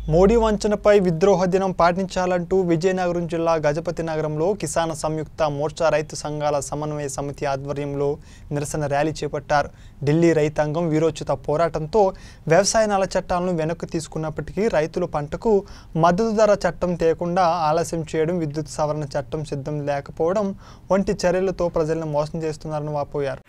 మోడీ వంచనపై విద్రోహ దినం పాటించాలంటూ విజయనగరం జిల్లా గజపతి నగరంలో కిసాన్ సంయుక్త మోర్చా రైతు సంఘాల సమన్వయ సమితి ఆధ్వర్యంలో నిరసన ర్యాలీ చేపట్టారు ఢిల్లీ రైతాంగం వీరోచిత పోరాటంతో వ్యవసాయ నల్ల చట్టాలను వెనక్కి తీసుకున్నప్పటికీ రైతుల పంటకు మద్దతు ధర చట్టం తేకుండా ఆలస్యం చేయడం విద్యుత్ సవరణ చట్టం సిద్ధం లేకపోవడం వంటి చర్యలతో ప్రజలను మోసం చేస్తున్నారని వాపోయారు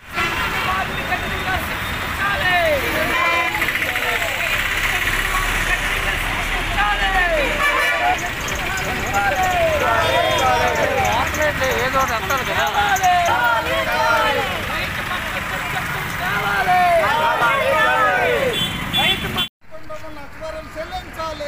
ఏదో ఒకటి అంటారు కదా కుటుంబం అక్బరం చెల్లించాలి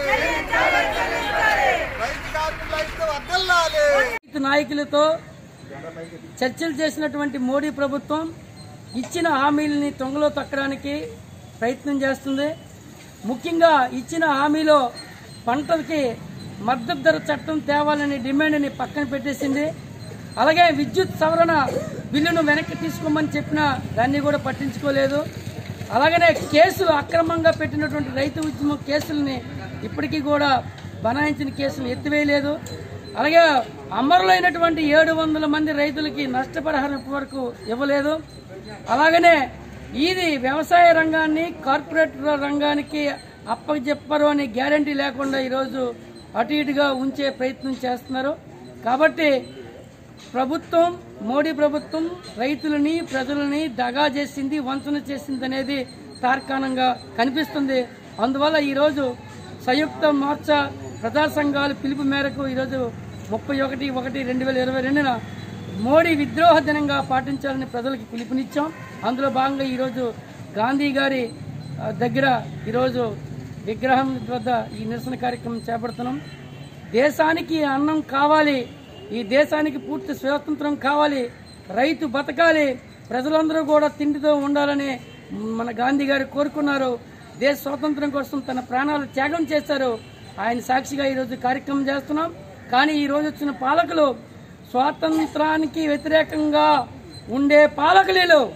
రైతు కార్మికుల ఐక్యత వర్ధిల్లాలి రైతు నాయకులతో చర్చలు చేసినటువంటి మోడీ ప్రభుత్వం ఇచ్చిన హామీలని తొంగలో తక్కడానికి ప్రయత్నం చేస్తుంది ముఖ్యంగా ఇచ్చిన హామీలో పంటలకి మద్దతు ధర చట్టం తేవాలని డిమాండ్ని పక్కన పెట్టేసింది అలాగే విద్యుత్ సవరణ బిల్లును వెనక్కి తీసుకోమని చెప్పినా దాన్ని కూడా పట్టించుకోలేదు అలాగనే కేసులు అక్రమంగా పెట్టినటువంటి రైతు ఉద్యమం కేసుల్ని ఇప్పటికీ కూడా బనాయించిన కేసులు ఎత్తివేయలేదు అలాగే అమరులైనటువంటి ఏడు వందల మంది రైతులకి నష్టపరిహారం వరకు ఇవ్వలేదు అలాగనే ఇది వ్యవసాయ రంగాన్ని కార్పొరేట్ రంగానికి అప్పచెప్పరు అనే గ్యారంటీ లేకుండా ఈరోజు అటు ఇటుగా ఉంచే ప్రయత్నం చేస్తున్నారు కాబట్టి ప్రభుత్వం మోడీ ప్రభుత్వం రైతులని ప్రజలని దగా చేసింది వంచన చేసింది అనేది తార్కాణంగా కనిపిస్తుంది అందువల్ల ఈరోజు సంయుక్త మోర్చా ప్రజా సంఘాల పిలుపు మేరకు ఈరోజు ముప్పై ఒకటి ఒకటి రెండు వేల ఇరవై రెండున మోడీ విద్రోహ దినంగా పాటించాలని ప్రజలకు పిలుపునిచ్చాం అందులో భాగంగా ఈరోజు గాంధీ గారి ఆ, దగ్గర ఈరోజు విగ్రహం వద్ద ఈ నిరసన కార్యక్రమం చేపడుతున్నాం దేశానికి అన్నం కావాలి ఈ దేశానికి పూర్తి స్వాతంత్రం కావాలి రైతు బతకాలి ప్రజలందరూ కూడా తిండితో ఉండాలని మన గాంధీ గారు కోరుకున్నారు దేశ స్వాతంత్రం కోసం తన ప్రాణాలు త్యాగం చేశారు ఆయన సాక్షిగా ఈరోజు కార్యక్రమం చేస్తున్నాం కానీ ఈ రోజు వచ్చిన పాలకులు స్వాతంత్రానికి వ్యతిరేకంగా ఉండే పాలకులు